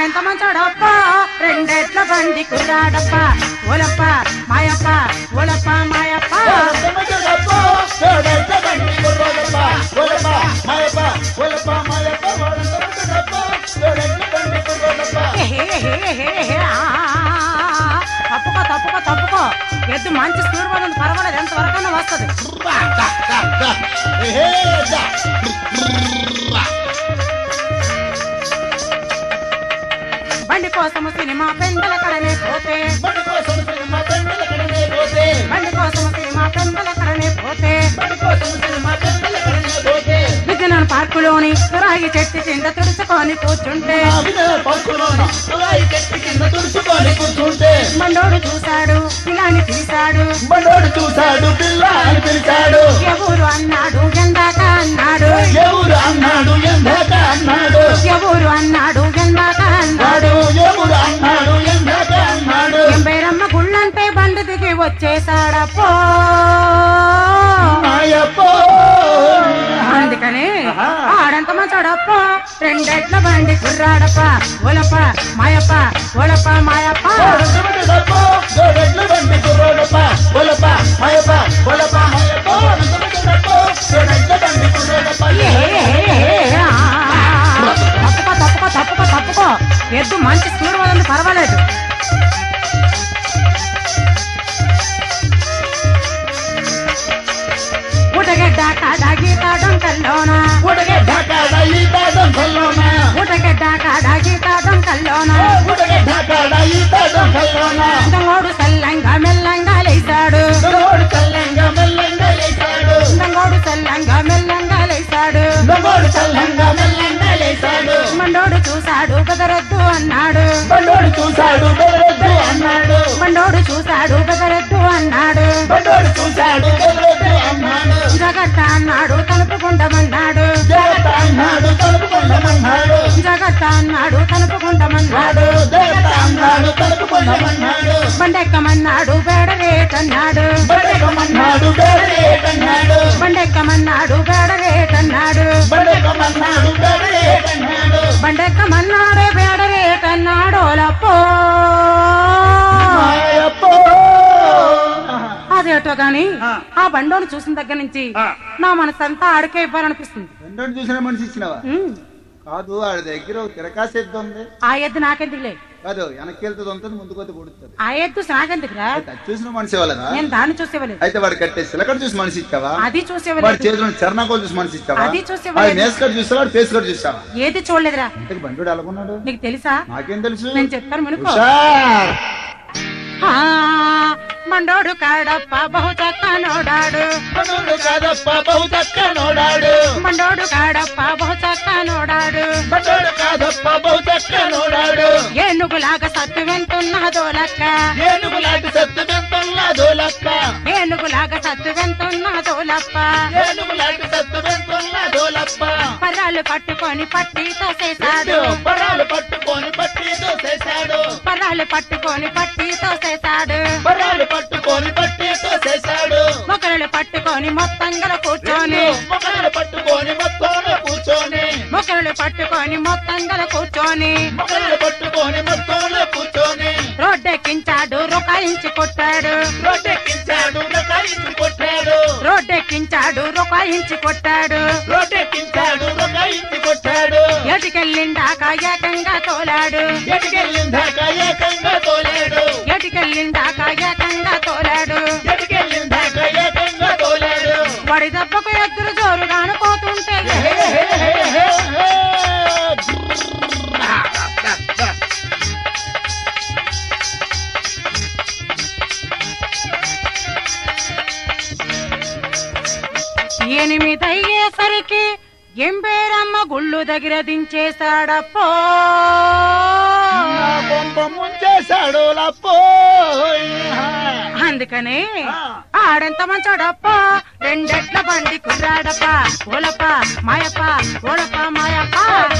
ఆడెంత మంచోడప్ప రెండెట్ల బండి కుర్రాడప్ప ఓలప్ప మాయప్ప ఓలప్ప మాయప్ప హే, హే, హే, హే, హే, ఆ, తప్పుకో తప్పుకో తప్పుకో ఎద్దు మంచి స్పీడ్ పడుతుంది పర్వాలేదు ఎంత వరకన్నా వస్తుంది బండి కోసము సినిమా పెందల కడనే పోతే బండి కోసము సినిమా పెందల కడనే పోతే విజయనగరం పార్కులోని రాగి చెట్టు కింద తుడుచుకొని కూర్చుంటే కూర్చుంటే మండోడు చూశాడు పిల్లాని పిలిచాడు మనోడు చూశాడు పిల్ల అని పిలిచాడు ఎవరు అన్నాడు ఎందాక అన్నాడు ఎవరు అన్నాడు ఎందాక అన్నాడు ఎవరు అన్నాడు ఎందాక అన్నాడు వాడు ఎవరు అన్నాడు ఎందాక అన్నాడు ఎంబేరమ్మ గుళ్ళంటే బండి దిగి వచ్చేసాడప్పో మాయప్పో అందుకని ఆహా. ఆడంత మంచోడప్ప రెండెట్ల బండి కుర్రాడప్ప ఓలప్ప మాయప్ప ఓలప్ప మాయప్ప ఏ, ఏ, ఏ, ఏ, ఆ, తప్పుకో తప్పుకో తప్పుకో తప్పుకో ఎద్దు మంచి స్పీడ్ వదండి పర్వాలేదు ఊటగడ్డ కాడాగి తాడంకల్లోన ఊటగడ్డ కాడాగి తాడంకల్లోన దంగోడు సల్లంగా మెల్లంగా లేచాడు దంగోడు సల్లంగా మెల్లంగా లేచాడు మండోడు చూశాడు బెదరద్దు అన్నాడు బండోడు చూశాడు బెదరొద్దు అన్నాడు మండోడు చూశాడు బెదరద్దు అన్నాడు బండోడు చూశాడు బెదరొద్దు అన్నాడు జగట్ట అన్నాడు తలుపుకుండమన్నాడు దేవత అన్నాడు తలుపుకొండమన్నాడు జగట్ట అన్నాడు తలుపుకుండమన్నాడు నాడు దేవత అన్నాడు తలుపుకొండమన్నాడు బండెక్కమన్నాడు బేడరేటన్నాడు బండెక్కమన్నాడు బేరేటన్నాడు బండెక్కమన్నాడు బేడరేటన్నాడు బండెక్కమన్నాడు బేరేటన్నాడు బండెక్కమన్నాడే బేడరేటన్నాడు లప్పో మాయప్పో అదేటో గాని ఆ. ఆ బండోని చూసిన దగ్గర నుంచి ఆ. నా మనసంతా ఆడికే ఇవ్వాలనిపిస్తుంది రెండోని చూసిన మనిషి ఇచ్చినవా ఉమ్, కాదు ఆడి దగ్గర ఒక తిరకాసు ఎద్దు ఉంది ఆ ఎద్దు నాకెందుకులే కాదు వెనక్కి వెళ్తుంది ఉంటుంది ముందుకు పోతే కొడుతుంది ఆ ఎద్దు నాకెందుకురా అయితే అది చూసిన మనిషి ఇవ్వాలనా నేను దాన్ని చూసేవలేదు అయితే వాడు కట్టే సిలకడ చూసి మనిషి ఇచ్చావా అది వాడి చూసేవలేదు చేతిలో చరణాకోలు చూసి మనిషి ఇచ్చావా అది చూసి వాడి మేస్కట్ చూసావా వాడి ఫేస్ కట్ చూసావా ఏది చూడలేదురా ఇంతకు బండు ఎలాగున్నాడు నీకు తెలుసా నాకేం తెలుసు నేను చెప్తాను వినుకో హుషార్. ఆ, మండోడు కాడప్ప బహు చక్కనోడాడు మనోడు కాదప్ప బహు చక్కనోడాడు మండోడు కాడప్ప బహు చక్కనోడాడు మనోడు కాదప్ప బహు చక్కనోడాడు ఏనుగులాగా సత్తు వెంటున్నదో లక్క ఏనుగు లాంటి సత్తు వెంతున్నదో లక్క ఏనుగులాగా సత్తు వెంటున్నదో లప్ప ఏనుగు లాంటి సత్తు వెంతున్నదో లప్ప పర్రాలు పట్టుకొని పట్టితో చేశాడు పరాలు పట్టుకొని పట్టితో చేశాడు పర్రాలు పట్టుకొని పట్టితో చేశాడు పరాలు పట్టుకొని పట్టితో చేశాడు మొక్కలు పట్టుకొని మొత్తంగా కూర్చొని మొక్కలు పట్టుకొని మొత్తం కూర్చొని మొక్కలు పట్టుకొని మొత్తంగా కూర్చొని మొక్కలు పట్టుకొని మొత్తం కూర్చొని రోడ్డెక్కించాడు రొకాయించి కొట్టాడు రోడ్డెక్కించాడు రకాయించి కొట్టాడు రోడ్డెక్కించాడు రొకాయించి కొట్టాడు రోడ్డెక్కించాడు రకాయించి కొట్టాడు ఎటుకెళ్ళిండాక ఏకంగా తోలాడు ఎటుకెళ్ళిందాక ఏకంగా తోలాడు ఎటుకెళ్ళిండాక ఏకంగా తోలాడు ఎటుకెళ్ళిందాక ఏకంగా తోలాడు వాడి దెబ్బకు ఎదురు జోరుగా అనుకోతుంటే హే, హే, హే, హే, హే. ఎనిమిదయ్యేసరికి ఎంబేరమ్మ గుళ్ళు దగ్గర దించేశాడప్పో నా బొమ్మ ముంచేశాడు లప్పో అందుకని ఆ. ఆడెంత మంచోడప్ప రెండెట్ల బండి కుర్రాడప్ప ఓలప్ప మాయప్ప ఓలప్ప మాయప్ప